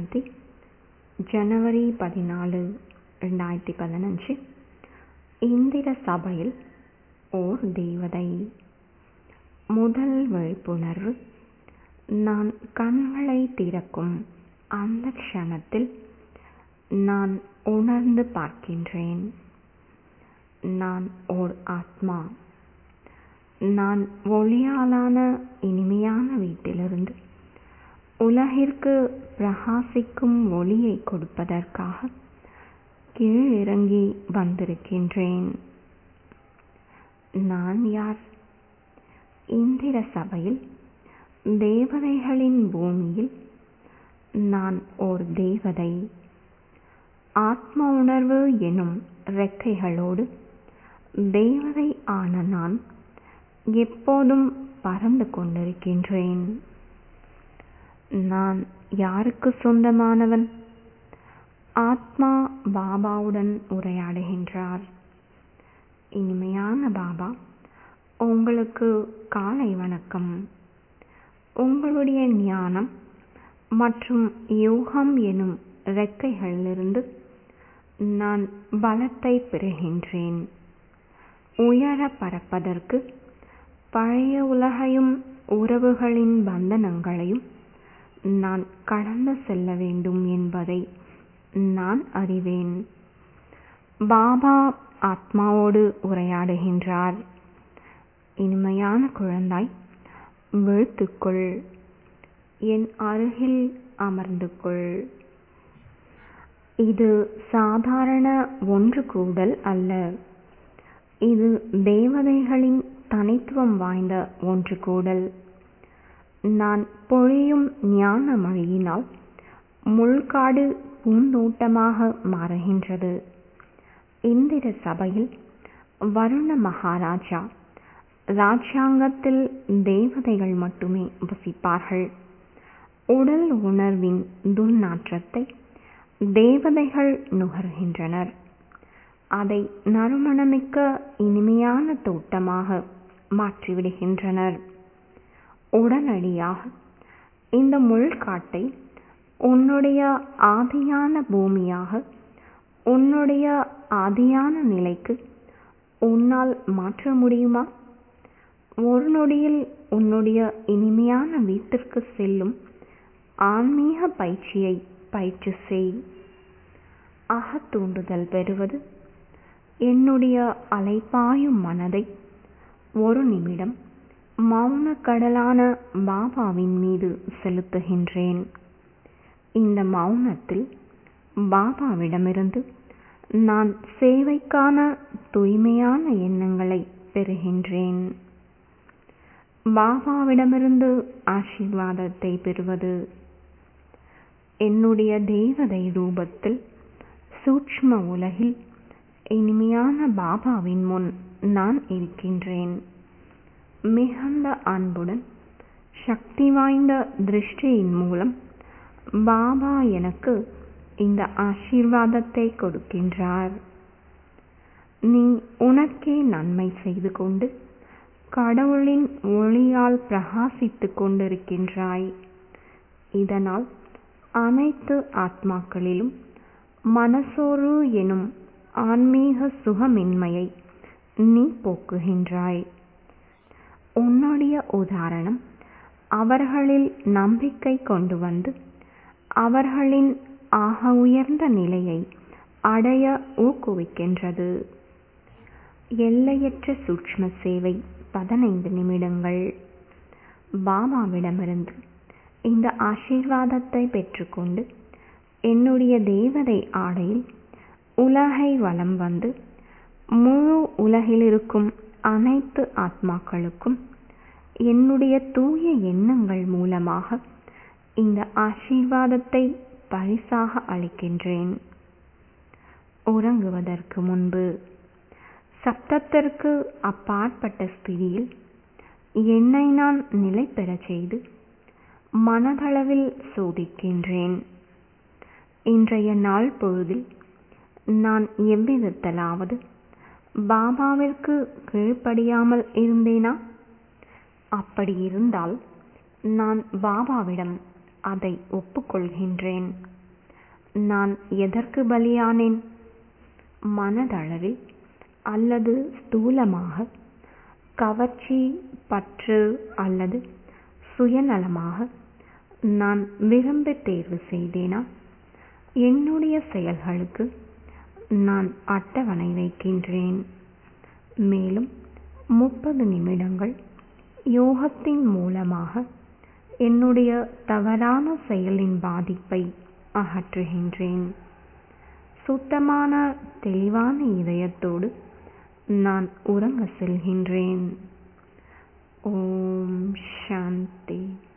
சாந்தி ஜனவரி பதினாலு ரெண்டாயிரத்தி பதினஞ்சு இந்திர சபையில் ஓர் தேவதை முதல் விழிப்புணர்வு நான் கண்களை திறக்கும் அந்த க்ஷணத்தில் நான் உணர்ந்து பார்க்கின்றேன் நான் ஓர் ஆத்மா நான் ஒளியாலான இனிமையான வீட்டிலிருந்து உலகிற்கு பிரகாசிக்கும் ஒளியை கொடுப்பதற்காக கீழிறங்கி வந்திருக்கின்றேன் நான் யார் இந்திர சபையில் தேவதைகளின் பூமியில் நான் ஓர் தேவதை ஆத்ம உணர்வு எனும் ரெக்கைகளோடு தேவதை ஆன நான் எப்போதும் பறந்து கொண்டிருக்கின்றேன் நான் யாருக்கு சொந்தமானவன் ஆத்மா பாபாவுடன் உரையாடுகின்றார் இனிமையான பாபா உங்களுக்கு காலை வணக்கம் உங்களுடைய ஞானம் மற்றும் யோகம் எனும் ரெக்கைகளிலிருந்து நான் பலத்தை பெறுகின்றேன் உயர பறப்பதற்கு பழைய உலகையும் உறவுகளின் பந்தனங்களையும் நான் கடந்து செல்ல வேண்டும் என்பதை நான் அறிவேன் பாபா ஆத்மாவோடு உரையாடுகின்றார் இனிமையான குழந்தாய் விழுத்துக்கொள் என் அருகில் அமர்ந்து கொள் இது சாதாரண ஒன்று கூடல் அல்ல இது தேவதைகளின் தனித்துவம் வாய்ந்த ஒன்று கூடல் நான் பொழியும் ஞான மழையினால் முள்காடு பூந்தோட்டமாக மாறுகின்றது இந்திர சபையில் வருண மகாராஜா ராஜாங்கத்தில் தேவதைகள் மட்டுமே வசிப்பார்கள் உடல் உணர்வின் துர்நாற்றத்தை தேவதைகள் நுகர்கின்றனர் அதை நறுமணமிக்க இனிமையான தோட்டமாக மாற்றிவிடுகின்றனர் உடனடியாக இந்த முள்காட்டை உன்னுடைய ஆதியான பூமியாக உன்னுடைய ஆதியான நிலைக்கு உன்னால் மாற்ற முடியுமா ஒரு நொடியில் உன்னுடைய இனிமையான வீட்டிற்கு செல்லும் ஆன்மீக பயிற்சியை பயிற்சி செய் அகத்தூண்டுதல் பெறுவது என்னுடைய அலைப்பாயும் மனதை ஒரு நிமிடம் மௌன கடலான பாபாவின் மீது செலுத்துகின்றேன் இந்த மௌனத்தில் பாபாவிடமிருந்து நான் சேவைக்கான தூய்மையான எண்ணங்களை பெறுகின்றேன் பாபாவிடமிருந்து ஆசீர்வாதத்தை பெறுவது என்னுடைய தேவதை ரூபத்தில் சூட்ச்ம உலகில் இனிமையான பாபாவின் முன் நான் இருக்கின்றேன் மிகுந்த அன்புடன் சக்தி வாய்ந்த திருஷ்டியின் மூலம் பாபா எனக்கு இந்த ஆசீர்வாதத்தை கொடுக்கின்றார் நீ உனக்கே நன்மை செய்து கொண்டு கடவுளின் ஒளியால் பிரகாசித்துக் கொண்டிருக்கின்றாய் இதனால் அனைத்து ஆத்மாக்களிலும் மனசோர்வு எனும் ஆன்மீக சுகமின்மையை நீ போக்குகின்றாய் உன்னுடைய உதாரணம் அவர்களில் நம்பிக்கை கொண்டு வந்து அவர்களின் ஆக உயர்ந்த நிலையை அடைய ஊக்குவிக்கின்றது எல்லையற்ற சூட்ச்ம சேவை பதினைந்து நிமிடங்கள் பாபாவிடமிருந்து இந்த ஆசீர்வாதத்தை பெற்றுக்கொண்டு என்னுடைய தேவதை ஆடையில் உலகை வலம் வந்து முழு உலகில் இருக்கும் அனைத்து ஆத்மாக்களுக்கும் என்னுடைய தூய எண்ணங்கள் மூலமாக இந்த ஆசீர்வாதத்தை பரிசாக அளிக்கின்றேன் உறங்குவதற்கு முன்பு சப்தத்திற்கு அப்பாற்பட்ட ஸ்திதியில் என்னை நான் நிலை பெறச் செய்து மனதளவில் சோதிக்கின்றேன் இன்றைய நாள் பொழுதில் நான் எவ்விதத்திலாவது பாபாவிற்கு கீழ்ப்படியாமல் இருந்தேனா அப்படி இருந்தால் நான் பாபாவிடம் அதை ஒப்புக்கொள்கின்றேன் நான் எதற்கு பலியானேன் மனதளவில் அல்லது ஸ்தூலமாக கவர்ச்சி பற்று அல்லது சுயநலமாக நான் விரும்பி தேர்வு செய்தேனா என்னுடைய செயல்களுக்கு நான் அட்டவணை வைக்கின்றேன் மேலும் முப்பது நிமிடங்கள் யோகத்தின் மூலமாக என்னுடைய தவறான செயலின் பாதிப்பை அகற்றுகின்றேன் சுத்தமான தெளிவான இதயத்தோடு நான் உறங்க செல்கின்றேன் ஓம் சாந்தி